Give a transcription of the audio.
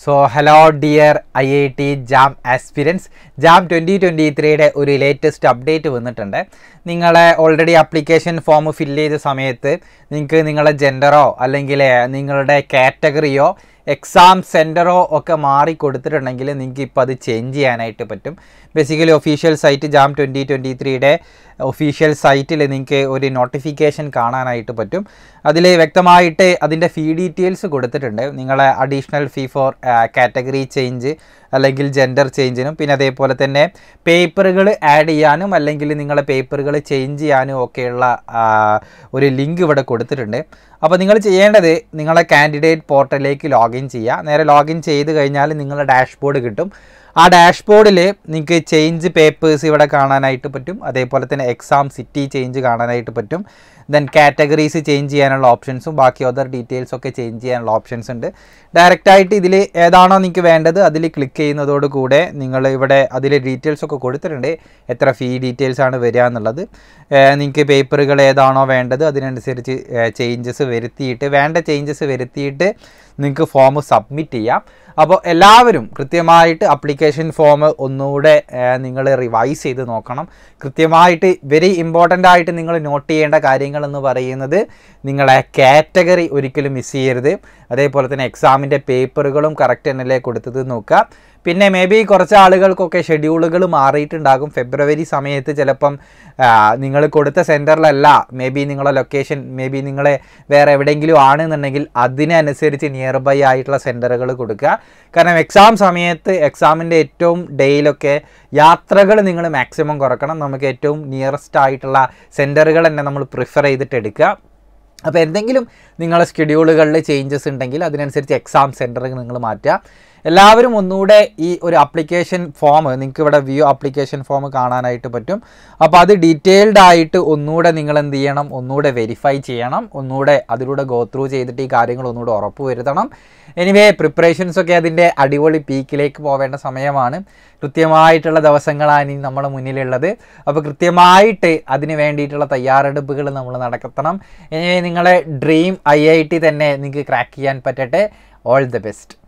so hello dear I I T JAM aspirants JAM twenty twenty ത്രീയുടെ ഒരു latest update വന്നിട്ടുണ്ട് നിങ്ങളെ already application form fill ചെയ്ത സമയത്ത് നിങ്ങൾക്ക് നിങ്ങളുടെ ജെൻഡറോ അല്ലെങ്കിൽ നിങ്ങളുടെ കാറ്റഗറിയോ എക്സാം സെൻറ്ററോ ഒക്കെ മാറി കൊടുത്തിട്ടുണ്ടെങ്കിൽ നിങ്ങൾക്ക് ഇപ്പോൾ അത് ചേഞ്ച് ചെയ്യാനായിട്ട് പറ്റും basically official site JAM twenty twenty ത്രീയുടെ ഒഫീഷ്യൽ സൈറ്റിൽ നിങ്ങൾക്ക് ഒരു നോട്ടിഫിക്കേഷൻ കാണാനായിട്ട് പറ്റും അതിൽ വ്യക്തമായിട്ട് അതിൻ്റെ ഫീ ഡീറ്റെയിൽസ് കൊടുത്തിട്ടുണ്ട് നിങ്ങളെ additional fee for category change അല്ലെങ്കിൽ ജെൻഡർ ചേഞ്ചിനും പിന്നെ അതേപോലെ തന്നെ പേപ്പറുകൾ ആഡ് ചെയ്യാനും അല്ലെങ്കിൽ നിങ്ങളെ പേപ്പറുകൾ ചേഞ്ച് ചെയ്യാനും ഒക്കെയുള്ള ആ, ഒരു ലിങ്ക് ഇവിടെ കൊടുത്തിട്ടുണ്ട് അപ്പോൾ നിങ്ങൾ ചെയ്യേണ്ടത് നിങ്ങളെ കാൻഡിഡേറ്റ് പോർട്ടലിലേക്ക് ലോഗിൻ ചെയ്യുക നേരെ ലോഗിൻ ചെയ്ത് കഴിഞ്ഞാൽ നിങ്ങളുടെ ഡാഷ്ബോർഡ് കിട്ടും ആ ഡാഷ്ബോർഡിൽ നിങ്ങൾക്ക് ചേഞ്ച് പേപ്പേഴ്സ് ഇവിടെ കാണാനായിട്ട് പറ്റും അതേപോലെ തന്നെ എക്സാം സിറ്റി ചേഞ്ച് കാണാനായിട്ട് പറ്റും ദെൻ കാറ്റഗറീസ് ചേഞ്ച് ചെയ്യാനുള്ള ഓപ്ഷൻസും ബാക്കി അതർ ഡീറ്റെയിൽസ് ഒക്കെ ചേഞ്ച് ചെയ്യാനുള്ള ഓപ്ഷൻസ് ഉണ്ട് ഡയറക്റ്റായിട്ട് ഇതിൽ ഏതാണോ നിങ്ങൾക്ക് വേണ്ടത് അതിൽ ക്ലിക്ക് ചെയ്യുന്നതോട് കൂടെ നിങ്ങൾ ഇവിടെ അതിൽ ഡീറ്റെയിൽസ് ഒക്കെ കൊടുത്തിട്ടുണ്ട് എത്ര ഫീ ഡീറ്റെയിൽസ് ആണ് വരിക എന്നുള്ളത് നിങ്ങൾക്ക് പേപ്പറുകൾ ഏതാണോ വേണ്ടത് അതിനനുസരിച്ച് ചേഞ്ചസ് വരുത്തിയിട്ട് വേണ്ട ചേഞ്ചസ് വരുത്തിയിട്ട് നിങ്ങൾക്ക് ഫോം സബ്മിറ്റ് ചെയ്യാം അപ്പോൾ എല്ലാവരും കൃത്യമായിട്ട് അപ്ലിക്കേഷൻ ഫോം ഒന്നുകൂടെ നിങ്ങൾ റിവൈസ് ചെയ്ത് നോക്കണം കൃത്യമായിട്ട് വെരി ഇമ്പോർട്ടൻ്റ് ആയിട്ട് നിങ്ങൾ നോട്ട് ചെയ്യേണ്ട കാര്യങ്ങൾ എന്ന് പറയുന്നത് നിങ്ങളെ കാറ്റഗറി ഒരിക്കലും മിസ് ചെയ്യരുത് അതേപോലെ തന്നെ എക്സാമിൻ്റെ പേപ്പറുകളും കറക്റ്റ് തന്നെയല്ലേ കൊടുത്തത് നോക്കുക പിന്നെ മേ ബി കുറച്ച് ആളുകൾക്കൊക്കെ ഷെഡ്യൂളുകൾ മാറിയിട്ടുണ്ടാകും ഫെബ്രുവരി സമയത്ത് ചിലപ്പം നിങ്ങൾ കൊടുത്ത സെൻറ്ററിലല്ല മേ ബി നിങ്ങളെ ലൊക്കേഷൻ മേ ബി നിങ്ങളെ വേറെ എവിടെയെങ്കിലും ആണെന്നുണ്ടെങ്കിൽ അതിനനുസരിച്ച് നിയർ ബൈ ആയിട്ടുള്ള സെൻറ്ററുകൾ കൊടുക്കുക കാരണം എക്സാം സമയത്ത് എക്സാമിൻ്റെ ഏറ്റവും ഡേയിലൊക്കെ യാത്രകൾ നിങ്ങൾ മാക്സിമം കുറക്കണം നമുക്ക് ഏറ്റവും നിയറസ്റ്റ് ആയിട്ടുള്ള സെൻറ്ററുകൾ തന്നെ നമ്മൾ പ്രിഫർ ചെയ്തിട്ട് എടുക്കുക അപ്പോൾ എന്തെങ്കിലും നിങ്ങളുടെ സ്കെഡ്യൂളുകളിൽ ചേഞ്ചസ് ഉണ്ടെങ്കിൽ അതിനനുസരിച്ച് എക്സാം സെൻറ്റർ നിങ്ങൾ മാറ്റുക എല്ലാവരും ഒന്നുകൂടെ ഈ ഒരു ആപ്ലിക്കേഷൻ ഫോം നിങ്ങൾക്ക് ഇവിടെ വ്യൂ ആപ്ലിക്കേഷൻ ഫോം കാണാനായിട്ട് പറ്റും അപ്പോൾ അത് ഡീറ്റെയിൽഡ് ആയിട്ട് ഒന്നുകൂടെ നിങ്ങൾ എന്ത് ചെയ്യണം ഒന്നുകൂടെ വെരിഫൈ ചെയ്യണം ഒന്നുകൂടെ അതിലൂടെ ഗോ ത്രൂ ചെയ്തിട്ട് ഈ കാര്യങ്ങൾ ഒന്നുകൂടെ ഉറപ്പ് വരുത്തണം എനിവേ പ്രിപ്പറേഷൻസ് ഒക്കെ അതിൻ്റെ അടിപൊളി പീക്കിലേക്ക് പോവേണ്ട സമയമാണ് കൃത്യമായിട്ടുള്ള ദിവസങ്ങളാണ് ഇനി നമ്മുടെ മുന്നിലുള്ളത് അപ്പോൾ കൃത്യമായിട്ട് അതിന് വേണ്ടിയിട്ടുള്ള തയ്യാറെടുപ്പുകൾ നമ്മൾ നടത്തണം ഇനി നിങ്ങളെ ഡ്രീം ഐ ഐ ടി തന്നെ നിങ്ങൾക്ക് ക്രാക്ക് ചെയ്യാൻ പറ്റട്ടെ ഓൾ ദി ബെസ്റ്റ്